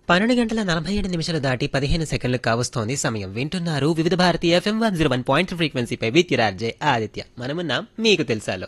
పన్నెండు గంటల నలభై ఏడు నిమిషాలు దాటి పదిహేను సెకండ్లు కావస్తోంది సమయం వింటున్నారు Vividh Bharati FM one zero one point ఫ్రీక్వెన్సీపై విత్ రాజే ఆదిత్య మనమున్నాం మీకు తెలుసాలో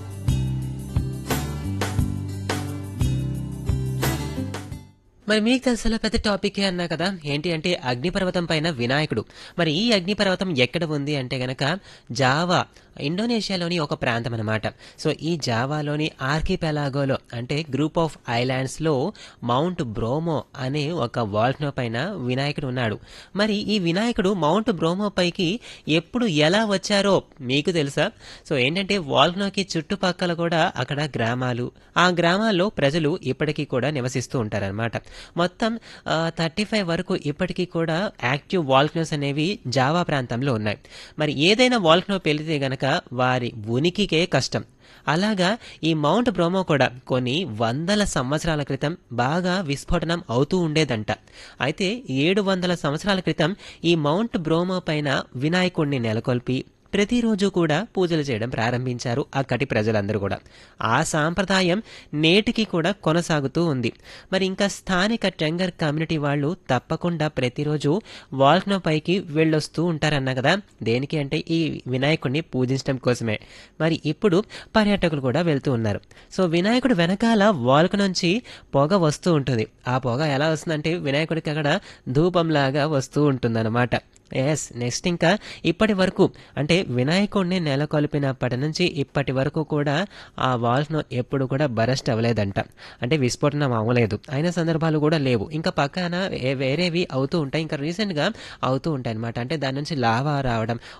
మరి మీకు తెలుసులో పెద్ద టాపికే అన్నా కదా ఏంటి అంటే అగ్నిపర్వతం పైన వినాయకుడు మరి ఈ అగ్నిపర్వతం ఎక్కడ ఉంది అంటే గనక జావా ఇండోనేషియాలోని ఒక ప్రాంతం అనమాట సో ఈ జావాలోని ఆర్కిపెలాగోలో అంటే గ్రూప్ ఆఫ్ ఐలాండ్స్లో మౌంట్ బ్రోమో అనే ఒక వాల్క్నో పైన వినాయకుడు ఉన్నాడు మరి ఈ వినాయకుడు మౌంట్ బ్రోమో పైకి ఎప్పుడు ఎలా వచ్చారో మీకు తెలుసా సో ఏంటంటే వాల్క్నోకి చుట్టుపక్కల కూడా అక్కడ గ్రామాలు ఆ గ్రామాల్లో ప్రజలు ఇప్పటికీ కూడా నివసిస్తూ ఉంటారనమాట మొత్తం థర్టీ ఫైవ్ వరకు ఇప్పటికీ కూడా యాక్టివ్ వాల్క్నోస్ అనేవి జావా ప్రాంతంలో ఉన్నాయి మరి ఏదైనా వాల్క్నో పెళ్లితే గనక వారి ఉనికికే కష్టం అలాగా ఈ మౌంట్ బ్రోమో కూడా కొన్ని వందల సంవత్సరాల క్రితం బాగా విస్ఫోటనం అవుతూ ఉండేదంట అయితే ఏడు వందల సంవత్సరాల క్రితం ఈ మౌంట్ బ్రోమో పైన వినాయకుడిని నెలకొల్పి ప్రతిరోజు కూడా పూజలు చేయడం ప్రారంభించారు అక్కడి ప్రజలందరూ కూడా ఆ సాంప్రదాయం నేటికి కూడా కొనసాగుతూ ఉంది మరి ఇంకా స్థానిక టెంగర్ కమ్యూనిటీ వాళ్ళు తప్పకుండా ప్రతిరోజు వాల్క్నో పైకి వెళ్ళొస్తూ ఉంటారన్న కదా దేనికి అంటే ఈ వినాయకుడిని పూజించడం కోసమే మరి ఇప్పుడు పర్యాటకులు కూడా వెళ్తూ ఉన్నారు సో వినాయకుడు వెనకాల వాల్క్ నుంచి పొగ వస్తూ ఉంటుంది ఆ పొగ ఎలా వస్తుందంటే వినాయకుడికి అక్కడ ధూపంలాగా వస్తూ ఉంటుందన్నమాట ఎస్ నెక్స్ట్ ఇంకా ఇప్పటి వరకు అంటే వినాయకుడిని నెలకొల్పినప్పటి నుంచి ఇప్పటి వరకు కూడా ఆ వాల్స్ను ఎప్పుడు కూడా బరస్ట్ అవ్వలేదంట అంటే విస్ఫోటనం అవ్వలేదు అయిన సందర్భాలు కూడా లేవు ఇంకా పక్కన ఏ- వేరేవి అవుతూ ఉంటాయి ఇంకా రీసెంట్గా అవుతూ ఉంటాయి అనమాట అంటే దాని నుంచి లావా రావడం